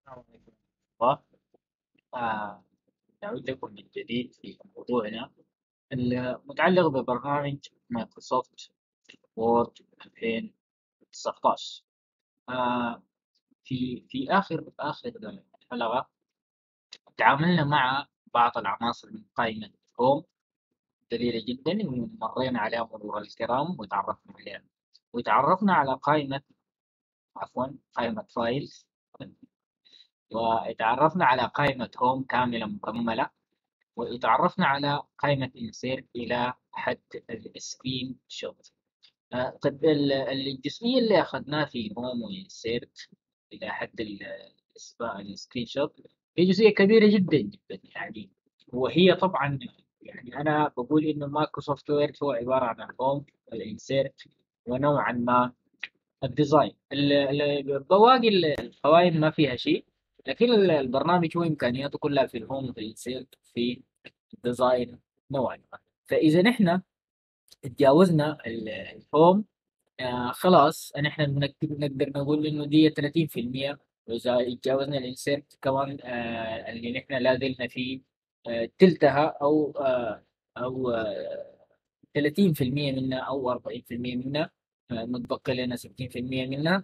السلام عليكم ورحمة الله آه، نعود لكم من جديد في موضوعنا المتعلق ببرنامج مايكروسوفت وورد 2019 آه، في في آخر آخر حلقة تعاملنا مع بعض العناصر من قائمة هوم جميلة جدا ومرينا عليها مرور الكرام وتعرفنا عليها وتعرفنا على قائمة عفوا قائمة فايلز وتعرفنا على قائمة هوم كاملة مكملة وتعرفنا على قائمة انسيرت إلى حد السكرين شوت آه، طيب الجزئية اللي أخذناها في هوم وانسيرت إلى حد السكرين شوت هي جزئية كبيرة جدا جدا يعني وهي طبعا يعني أنا بقول إنه مايكروسوفت وورد هو عبارة عن الهوم والانسيرت ونوعا ما الديزاين بواقي القوائم ما فيها شيء لكن البرنامج هو امكانياته كلها في الهوم في السيرت في الديزاين نوعا ما فاذا نحن تجاوزنا الهوم آه خلاص نحن نقدر نقول انه دي 30% واذا تجاوزنا الانسيرت كمان آه اللي نحن لا زلنا فيه آه تلتها او آه او آه 30% منها او 40% منها آه متبقى لنا 60% منها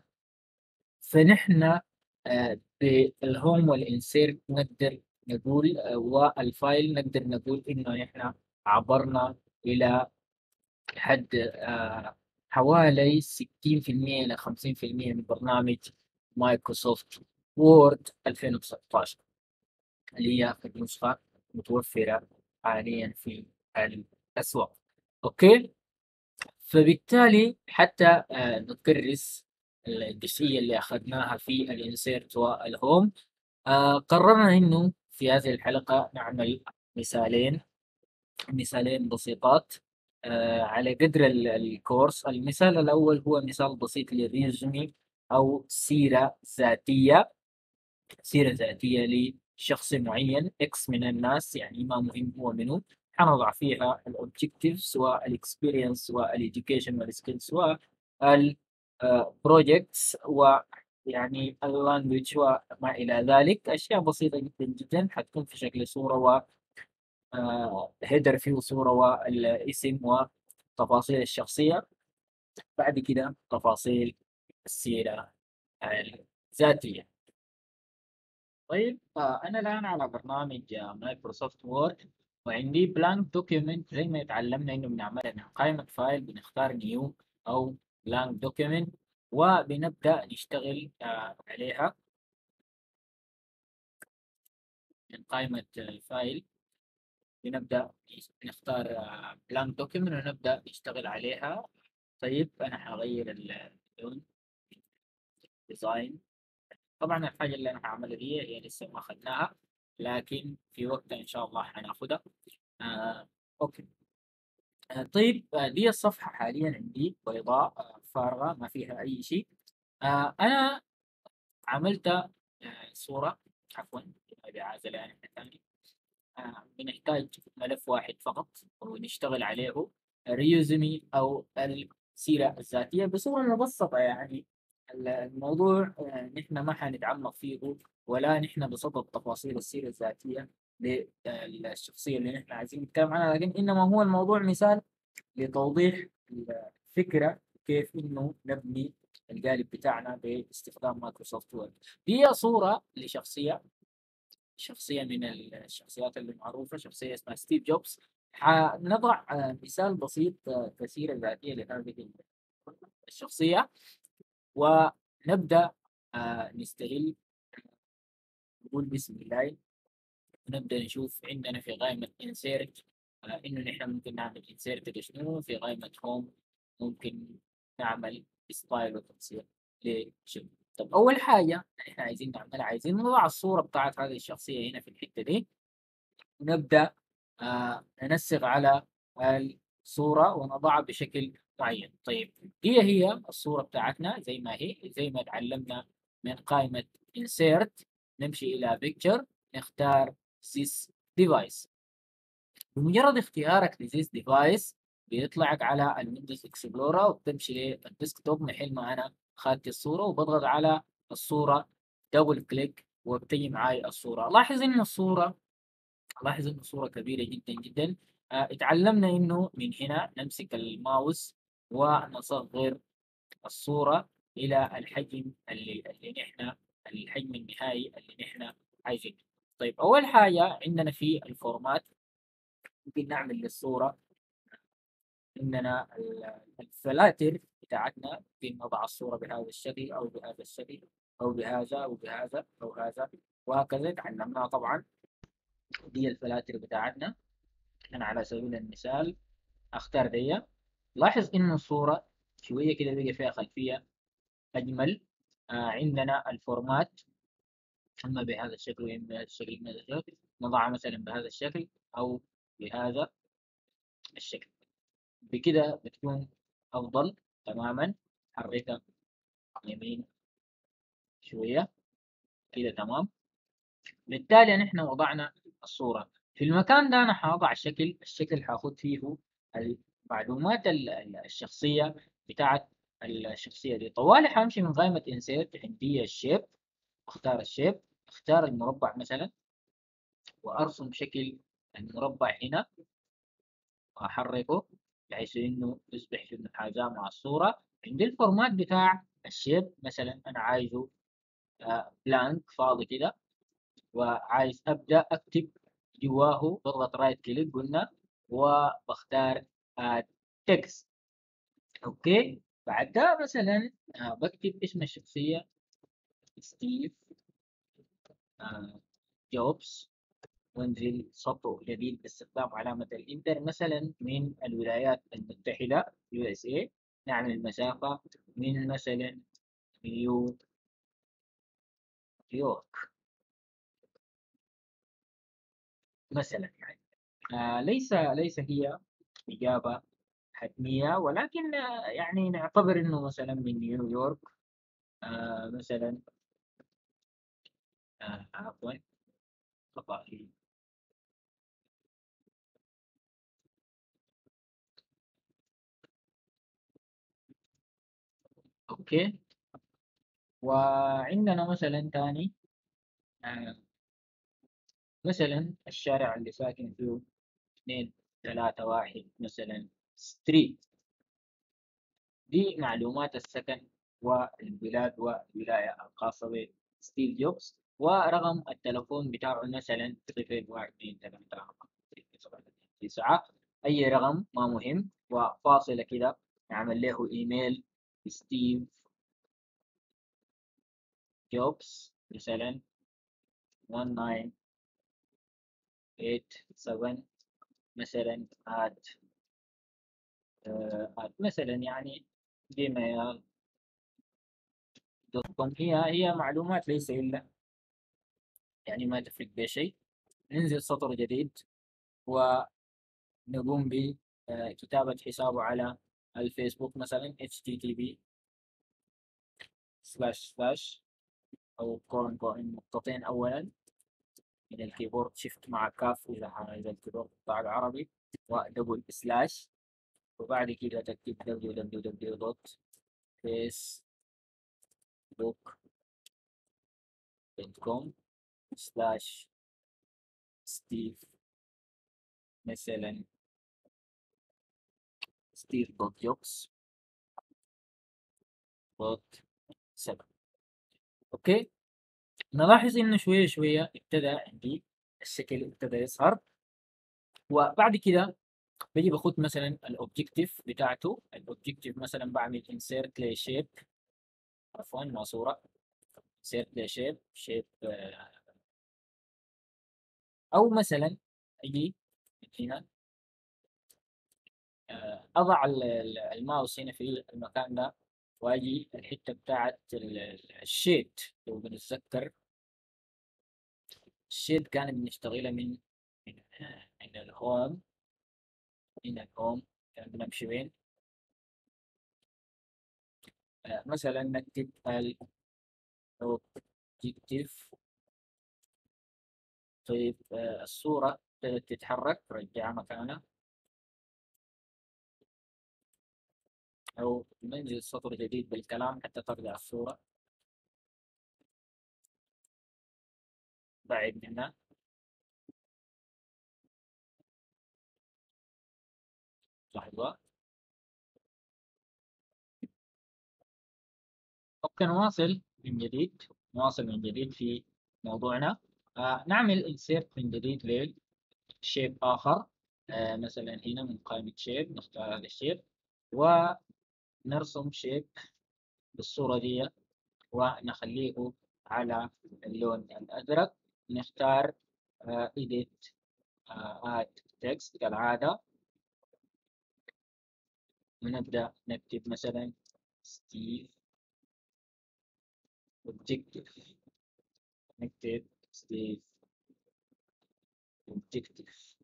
فنحن آه، بالهوم والانسيرت نقدر نقول آه، والفايل نقدر نقول انه نحن عبرنا الى حد آه، حوالي 60% الى 50% من برنامج مايكروسوفت وورد 2019 اللي هي النسخة متوفرة حاليا في الأسواق أوكي فبالتالي حتى نكرس الجزئية اللي أخذناها في الانسيرت والهوم آه قررنا إنه في هذه الحلقة نعمل مثالين مثالين بسيطات آه على قدر الكورس المثال الأول هو مثال بسيط للريزومي أو سيرة ذاتية سيرة ذاتية لشخص معين إكس من الناس يعني ما مهم هو منه حنضع فيها الأوبجكتيفز والإكسبيرينس والإديوكيشن والسكيلز وال بروجكتس ويعني اللانجوج وما إلى ذلك أشياء بسيطة جدا جدا حتكون في شكل صورة و هيدر آه، فيه صورة والاسم وتفاصيل الشخصية بعد كده تفاصيل السيرة الذاتية طيب آه، أنا الآن على برنامج مايكروسوفت وورد وعندي بلانك دوكيومنت زي ما تعلمنا إنه بنعملها من قائمة فايل بنختار نيو أو blank document وبنبدأ نشتغل آه، عليها من قائمة الفايل بنبدأ نختار blank document ونبدأ نشتغل عليها طيب أنا حغير اللون ديزاين طبعا الحاجة اللي أنا هعملها دي هي لسه ما أخذناها لكن في وقتها إن شاء الله حناخدها آه أوكي آه، طيب آه، دي الصفحة حاليا عندي بيضاء آه، فارغة ما فيها أي شيء أنا عملت صورة عفوا إعادة الآن ثاني بنحتاج ملف واحد فقط ونشتغل عليه ريوزمي أو السيرة الذاتية بصورة مبسطة يعني الموضوع نحن ما حنتعمق فيه ولا نحن بصدد تفاصيل السيرة الذاتية للشخصيه اللي نحن عايزين نتكلم عنها لكن انما هو الموضوع مثال لتوضيح الفكره كيف انه نبني القالب بتاعنا باستخدام مايكروسوفت وورد دي صوره لشخصيه شخصيه من الشخصيات اللي معروفه شخصيه اسمها ستيف جوبز حنضع مثال بسيط كثير الذاتيه لهذه الشخصيه ونبدا آه، نستغل نقول بسم الله ونبدا نشوف عندنا في قائمه انسيرت آه انه نحن ممكن نعمل انسيرت لشنو في قائمه هوم ممكن نعمل ستايل وتنسيق لشنو طب اول حاجه احنا عايزين نعملها عايزين نضع الصوره بتاعت هذه الشخصيه هنا في الحته دي ونبدا آه ننسق على الصوره ونضعها بشكل معين طيب هي هي الصوره بتاعتنا زي ما هي زي ما تعلمنا من قائمه insert نمشي الى picture نختار this device بمجرد اختيارك لذيس ديفايس بيطلعك على الويندوز اكسبلورر وبتمشي للديسكتوب محل ما انا اخذت الصوره وبضغط على الصوره دبل كليك وبتجي معاي الصورة لاحظ إن الصورة لاحظ إن الصورة كبيرة جدا جدا آه، اتعلمنا إنه من هنا نمسك الماوس ونصغر الصورة إلى الحجم اللي اللي نحن الحجم النهائي اللي نحن عايزينه طيب أول حاجة عندنا في الفورمات ممكن نعمل للصورة إننا الفلاتر بتاعتنا ممكن نضع الصورة بهذا الشكل أو بهذا الشكل أو بهذا أو بهذا أو هذا وهكذا تعلمناها طبعا دي الفلاتر بتاعتنا أنا على سبيل المثال أختار دي لاحظ إن الصورة شوية كده بقى فيها خلفية أجمل آه عندنا الفورمات إما بهذا الشكل وإما بهذا الشكل بهذا الشكل نضعها مثلا بهذا الشكل أو بهذا الشكل بكده بتكون أفضل تماما حركها يمين شوية كده تمام بالتالي نحن وضعنا الصورة في المكان ده أنا حاضع شكل الشكل حاخد فيه المعلومات الشخصية بتاعت الشخصية دي طوالي حامشي من قائمة انسيرت عندي الشيب اختار الشيب اختار المربع مثلا وارسم شكل المربع هنا واحركه بحيث انه يصبح في محاذاة مع الصورة عندي الفورمات بتاع الشيب مثلا انا عايزه بلانك فاضي كده وعايز ابدا اكتب جواه بضغط رايت كليك قلنا وبختار تكست اوكي بعدها مثلا آه بكتب اسم الشخصية ستيف آه جوبز وانزل سطر جديد باستخدام علامة الانتر مثلا من الولايات المتحدة USA نعمل المسافة من مثلا نيو يورك مثلا يعني آه ليس ليس هي إجابة حتمية ولكن يعني نعتبر إنه مثلا من نيويورك آه مثلا آه عفوا خطأ في أوكي وعندنا مثلا تاني آه مثلا الشارع اللي ساكن فيه اثنين ثلاثة واحد مثلا ستريت دي معلومات السكن والبلاد والولاية الخاصة بستيف جوبز ورقم التلفون بتاعه مثلا صفر واحد اثنين ثلاثة أربعة تسعة أي رقم ما مهم وفاصلة كده نعمل له إيميل ستيف جوبز مثلا 1987 مثلا at آه مثلا يعني جيميل دوت كوم هي هي معلومات ليس إلا يعني ما تفرق بشيء ننزل سطر جديد ونقوم بكتابة حسابه على الفيسبوك مثلا http سلاش سلاش أو كورن كورن نقطتين أولا من الكيبورد شيفت مع كاف إذا إذا الكيبورد بتاع العربي ودبل سلاش وبعد كده تكتب www.facebook.com سلاش ستيف مثلا ستيف دوت يوكس دوت سبعة اوكي نلاحظ انه شوية شوية ابتدى عندي الشكل ابتدى يظهر وبعد كده بجي باخد مثلا الاوبجيكتيف بتاعته الاوبجيكتيف مثلا بعمل انسيرت لشيب عفوا ما صورة انسيرت لشيب شيب او مثلا اجي هنا اضع الماوس هنا في المكان ده واجي الحته بتاعت الشيت لو بنتذكر الشيت كان بنشتغلها من من من الهوم من الهوم كان بنمشي وين مثلا نكتب الاوبجيكتيف طيب الصورة تتحرك رجعها مكانها أو ننزل سطر جديد بالكلام حتى ترجع الصورة بعد هنا لحظة اوكي نواصل من جديد نواصل من جديد في موضوعنا آه نعمل insert من جديد لشيب آخر آه مثلا هنا من قائمة شيب نختار هذا الشيب ونرسم شيب بالصورة دي ونخليه على اللون الأزرق نختار uh, edit uh, add text كالعادة ونبدأ نكتب مثلا ستيف objective نكتب ستيف objective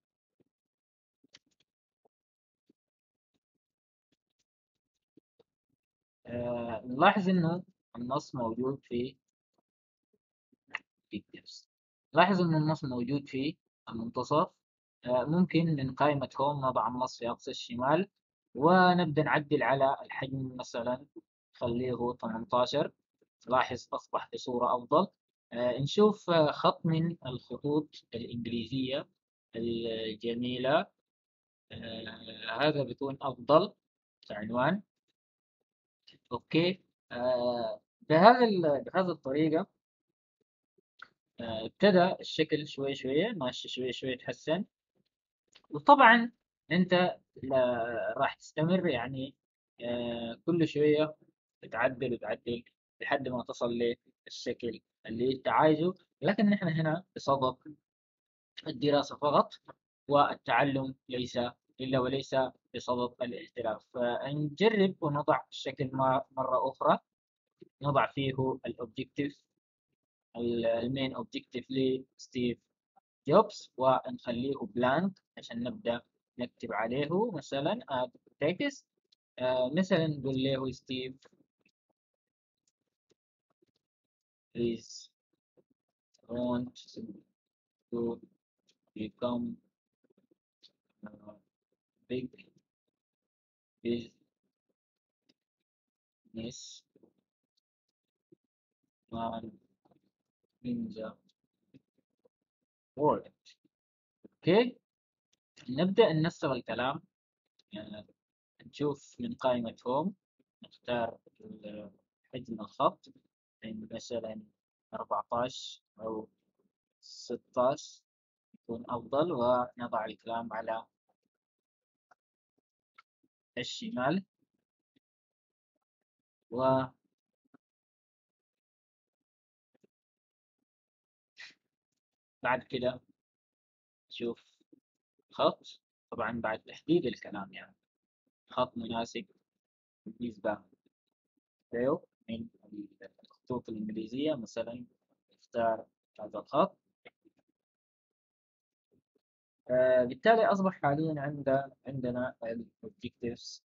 آه نلاحظ انه النص موجود في pictures لاحظ ان النص موجود في المنتصف آه ممكن من قائمة هوم نضع النص في أقصى الشمال ونبدأ نعدل على الحجم مثلا خليه 18 لاحظ أصبح بصورة أفضل آه نشوف آه خط من الخطوط الإنجليزية الجميلة آه هذا بيكون أفضل كعنوان أوكي آه بهذا بهذه الطريقة آه ابتدى الشكل شوي شوية ماشي شوي شوي يتحسن وطبعا أنت راح تستمر يعني آه كل شوية تعدل وتعدل لحد ما تصل للشكل اللي انت عايزه لكن نحن هنا بصدد الدراسة فقط والتعلم ليس إلا وليس بصدد الاحتراف فنجرب ونضع الشكل مرة أخرى نضع فيه الأوبجيكتيف المين أوبجيكتيف لستيف جوبز ونخليه بلانك عشان نبدأ نكتب عليه مثلا تكست آه مثلا نقول له ستيف is want to become uh, big business man in the world اوكي نبدأ ننسق الكلام يعني نشوف من قائمة هوم نختار حجم الخط يعني مثلا 14 أو 16 يكون أفضل ونضع الكلام على الشمال و بعد كده شوف خط طبعا بعد تحديد الكلام يعني خط مناسب بالنسبة له من الخطوط الإنجليزية مثلا اختار هذا الخط آه بالتالي أصبح حاليا عند عندنا الأوبجيكتيفز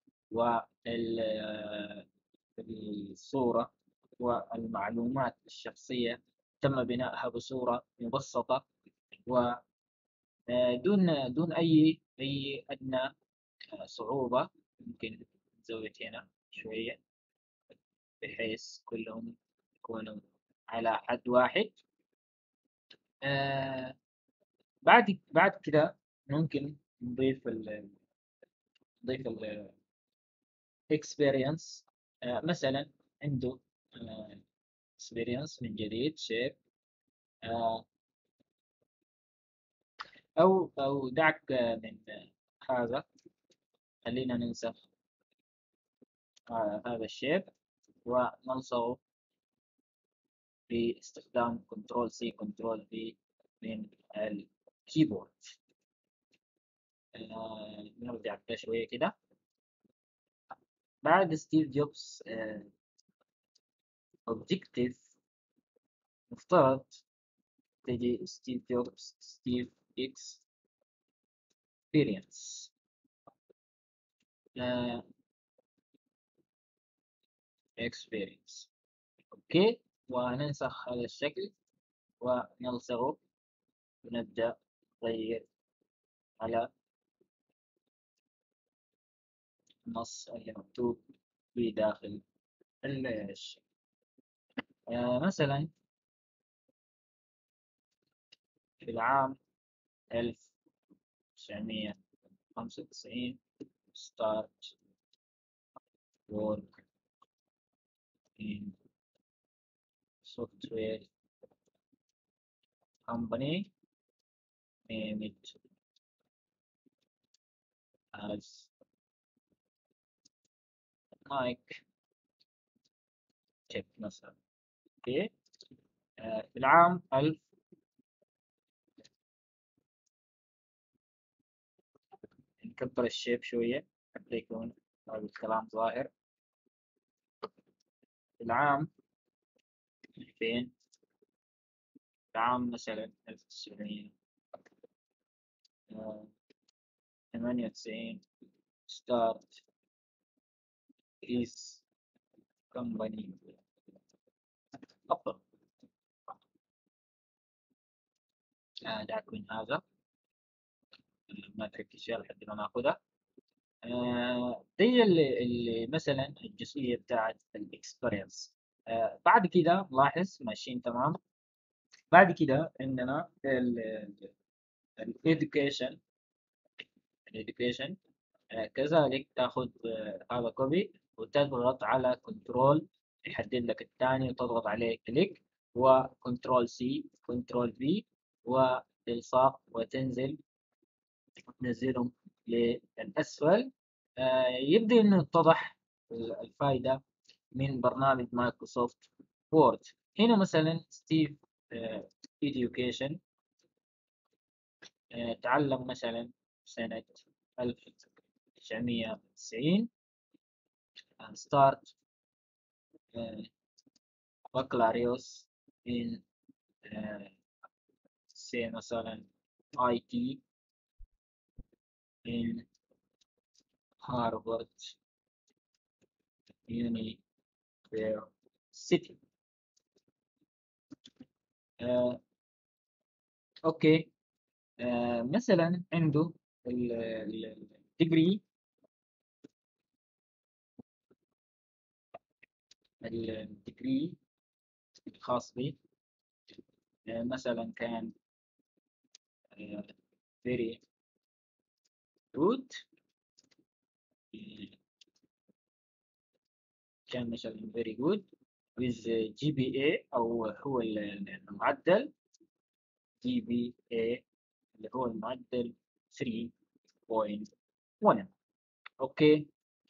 والصورة والمعلومات الشخصية تم بنائها بصورة مبسطة ودون دون أي أي أدنى صعوبة ممكن نزود هنا شوية بحيث كلهم يكونوا على حد واحد آه بعد بعد كده ممكن نضيف ال نضيف ال experience آه مثلا عنده آه experience من جديد شيب آه أو أو دعك من هذا خلينا ننسخ آه هذا الشيب ونلصقه باستخدام كنترول سي كنترول في من الكيبورد آه نرجع كده شوية كده بعد ستيف جوبز اوبجيكتيف مفترض تجي ستيف جوبز ستيف اكس experience uh, experience اوكي وننسخ هذا الشكل ونلصقه ونبدأ نغير على النص اللي مكتوب في داخل الشكل آه مثلا في العام ألف تسعمية خمسة وتسعين start work in software company name it as Mike تشيك مثلا اوكي آه، في العام ألف نكبر الشيب شوية حتى يكون الكلام ظاهر في العام ألفين العام مثلا ألف وتسعمية آه، ثمانية وتسعين ستارت is company أفضل آه يكون هذا ما تركز فيها لحد ما ناخذها آه دي اللي, اللي مثلا الجزئية بتاعت الاكسبيرينس آه بعد كده لاحظ ماشيين تمام بعد كده عندنا الإديوكيشن الإديوكيشن كذلك تاخذ آه هذا كوبي وتضغط على كنترول يحدد لك الثاني وتضغط عليه كليك وكنترول سي كنترول في والصاق وتنزل تنزلهم للأسفل آه يبدأ إنه يتضح الفائدة من برنامج مايكروسوفت وورد هنا مثلا ستيف إديوكيشن آه تعلم مثلا سنة 1990 start بكالوريوس in uh, say مثلا IT in Harvard University uh, اوكي uh, مثلا عنده الديجري الديجري الخاص به مثلا كان very good كان مثلا very good with GPA أو هو المعدل GPA اللي هو المعدل 3.1 أوكي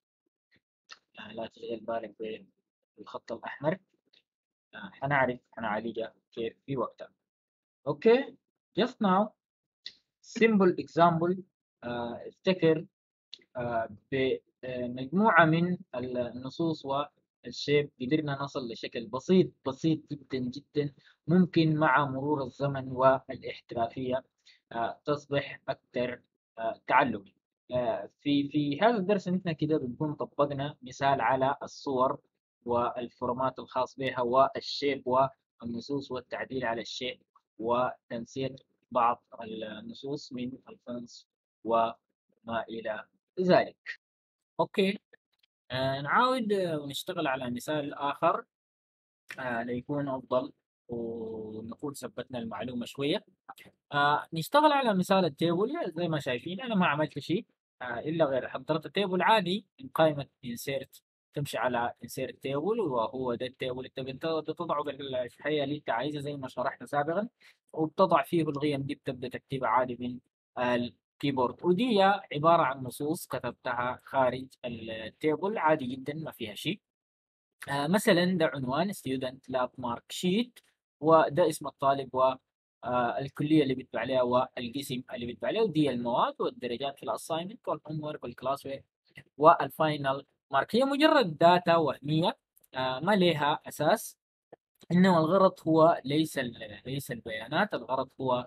لا تشغل بالك بالخط الأحمر حنعرف حنعالجها كيف في وقتها اوكي just now simple example uh, افتكر uh, بمجموعة من النصوص والشيب قدرنا نصل لشكل بسيط بسيط جدا جدا ممكن مع مرور الزمن والاحترافية uh, تصبح أكثر تعلم في في هذا الدرس نحن كده بنكون طبقنا مثال على الصور والفورمات الخاص بها والشيب والنصوص والتعديل على الشيء وتنسيق بعض النصوص من الفونتس وما إلى ذلك أوكي آه نعاود ونشتغل على مثال آخر آه ليكون أفضل ونكون ثبتنا المعلومة شوية آه نشتغل على مثال التيبل زي ما شايفين أنا ما عملت شيء آه إلا غير حضرت التيبل عادي من قائمة insert تمشي على insert table وهو ده التيبل انت بتضعه بالحية اللي انت عايزها زي ما شرحنا سابقا وبتضع فيه القيم دي بتبدا تكتبها عادي من الكيبورد ودي عبارة عن نصوص كتبتها خارج التيبل عادي جدا ما فيها شيء آه مثلا ده عنوان student lab mark sheet وده اسم الطالب و آه الكلية اللي بيتبع عليها والقسم اللي بيتبع عليها ودي المواد والدرجات في الاساينمنت والهوم ورك والكلاس وير والفاينل مارك هي مجرد داتا وهمية آه ما لها أساس إنما الغرض هو ليس ليس البيانات الغرض هو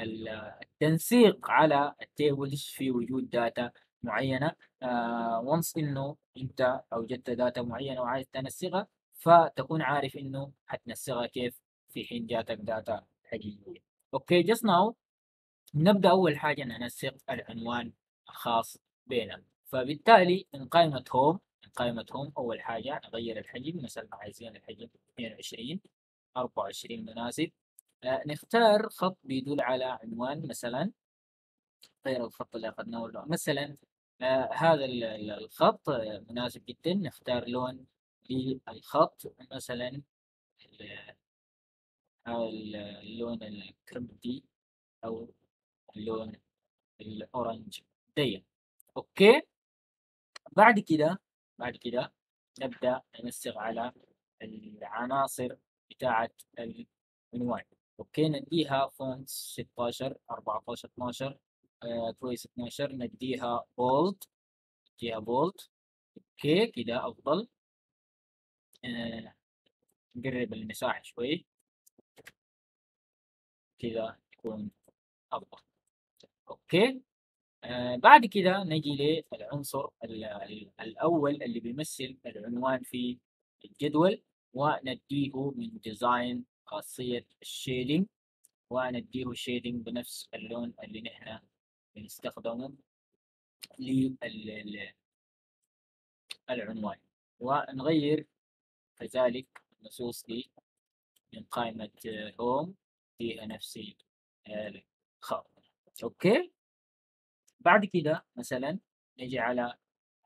التنسيق على التيبلز في وجود داتا معينة وانس إنه أنت أوجدت داتا معينة وعايز تنسقها فتكون عارف إنه حتنسقها كيف في حين جاتك داتا حقيقية. أوكي جست ناو نبدأ أول حاجة ننسق العنوان الخاص بنا فبالتالي من قائمة هوم من قائمة هوم أول حاجة نغير الحجم مثلا عايزين الحجم 22 24 مناسب آه، نختار خط بيدل على عنوان مثلا غير الخط اللي أخذناه مثلا آه هذا الخط مناسب جدا نختار لون للخط مثلا اللون الكريمتي أو اللون الأورنج دي أوكي بعد كده بعد كده نبدأ ننسق على العناصر بتاعة العنوان اوكي نديها فونت 16 14 12 آه كويس 12 نديها بولد نديها بولد اوكي كده افضل آه نقرب المساحة شوي كده يكون افضل اوكي آه بعد كده نجي للعنصر الأول اللي بيمثل العنوان في الجدول ونديه من ديزاين خاصية الشيدنج ونديه شيدنج بنفس اللون اللي نحن بنستخدمه للعنوان ونغير كذلك النصوص دي من قائمة هوم فيها نفس الخط اوكي بعد كده مثلا نجي على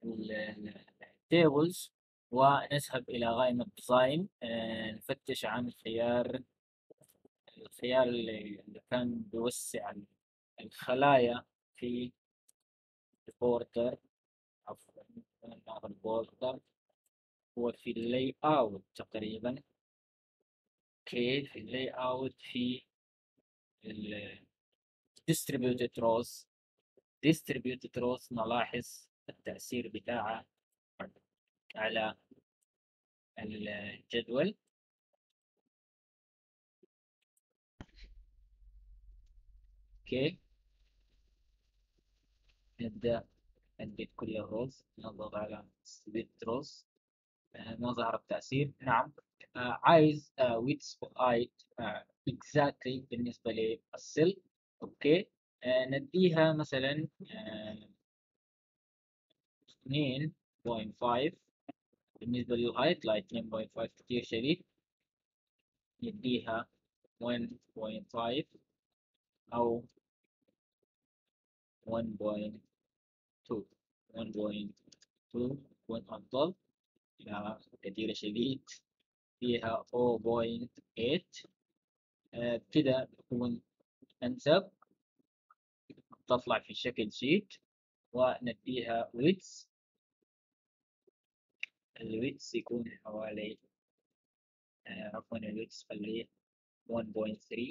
التيبلز ونذهب إلى قائمة ديزاين آه، نفتش عن الخيار الخيار اللي كان بيوسع الخلايا في البوردر عفوا البوردر هو في اللاي اوت تقريبا اوكي في اللاي اوت في ال distributed rows distributed rows نلاحظ التأثير بتاعه على الجدول اوكي نبدأ نديت كل الروز نضغط على سبيت روز ما ظهر التأثير نعم آه عايز ويتس ايت اكزاكتلي بالنسبة للسل اوكي آه نديها مثلا آه 2.5 بالنسبة للهايت لايت 2.5 كتير شديد نديها 1.5 أو 1.2 1.2 يكون أفضل لا كثيرة شديد فيها 0.8 آه كده يكون أنسب تطلع في شكل شيت ونديها ويتس الويتس يكون حوالي آه، عفوا الويتس خليه 1.3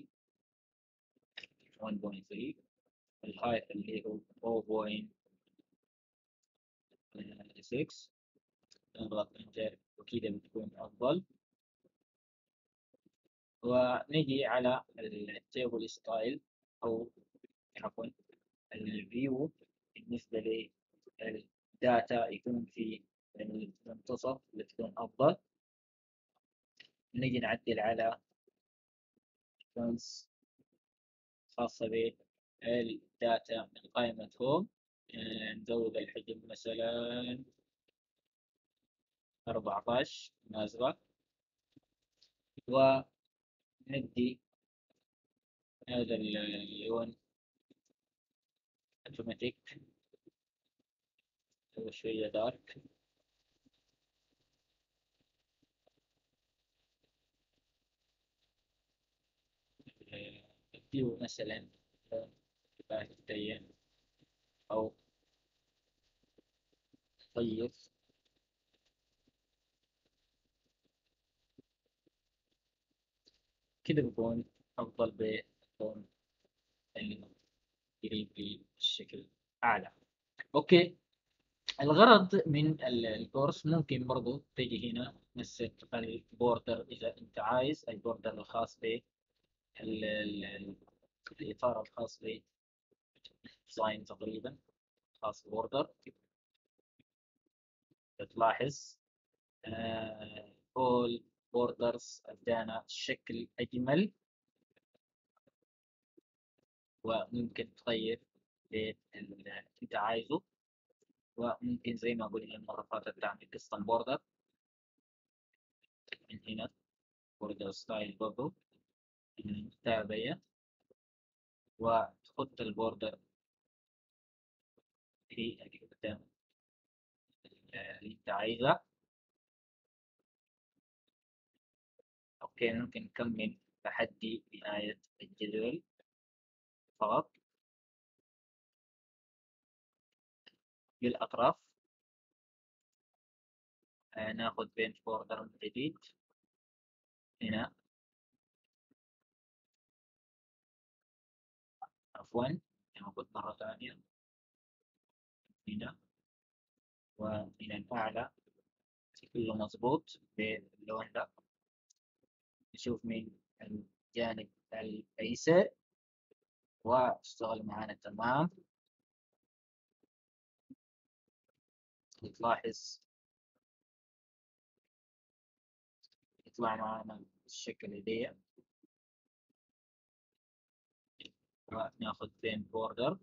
1.3 الهايت اللي هو 4.6 نضغط انتر وكذا بتكون افضل ونجي على التيبل ستايل او عفوا الفيو بالنسبة للداتا يكون في المنتصف بتكون أفضل نجي نعدل على فونس خاصة بالداتا من قائمة هوم نزود الحجم مثلا أربعتاش مناسبة وندي هذا اللون اوتوماتيك شوية دارك فيه مثلا شبه الدين أو طيب كده بيكون أفضل بيكون قريب بشكل أعلى أوكي الغرض من الكورس ممكن برضو تجي هنا نسك البوردر إذا أنت عايز البوردر الخاص ب الإطار الخاص ب ديزاين تقريبا خاص بوردر تلاحظ all borders ادانا شكل اجمل وممكن تغير اللي انت عايزه وممكن زي ما قلنا المرة اللي فاتت تعمل كستم بوردر من هنا بوردر ستايل برضو المتابعة وتحط البوردر في قدام اللي انت عايزه اوكي ممكن نكمل تحدي نهاية الجدول فقط للأطراف آه ناخذ بين بوردر جديد هنا عفوا ناخذ مرة ثانية هنا ومن الأعلى كله مضبوط باللون ده نشوف من الجانب الأيسر واشتغل معنا تمام تلاحظ يطلع معنا بالشكل دي وناخذ بين بوردر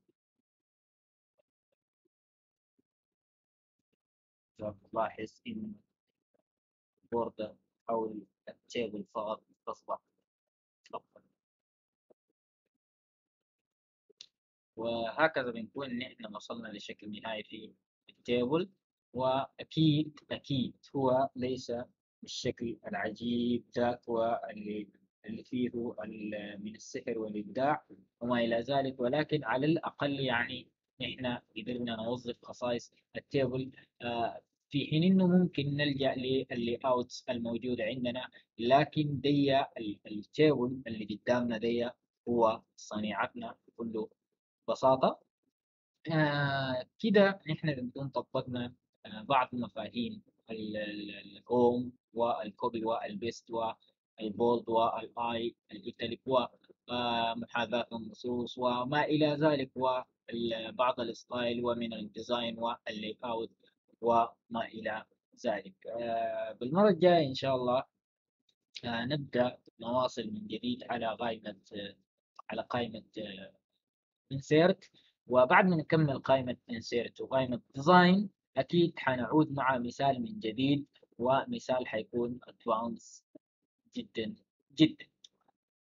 تلاحظ إن بوردر أو التيبل فقط تصبح وهكذا بنكون نحن وصلنا لشكل نهائي في التيبل وأكيد أكيد هو ليس بالشكل العجيب ذاك واللي اللي فيه من السحر والإبداع وما إلى ذلك ولكن على الأقل يعني نحن قدرنا نوظف خصائص التيبل آه، في حين انه ممكن نلجا لللي اوتس الموجوده عندنا لكن دي التيبل اللي قدامنا دي هو صنيعتنا بكل بساطه آه كده نحن بنكون طبقنا آه بعض مفاهيم الهوم والكوبي والبيست والبولد والاي الايتاليك ومحاذاة النصوص وما الى ذلك وبعض الستايل ومن الديزاين واللي اوت وما إلى ذلك آه، بالمرة الجاية إن شاء الله آه، نبدأ نواصل من جديد على قائمة على قائمة insert وبعد ما نكمل قائمة insert وقائمة design أكيد حنعود مع مثال من جديد ومثال حيكون advanced جدا جدا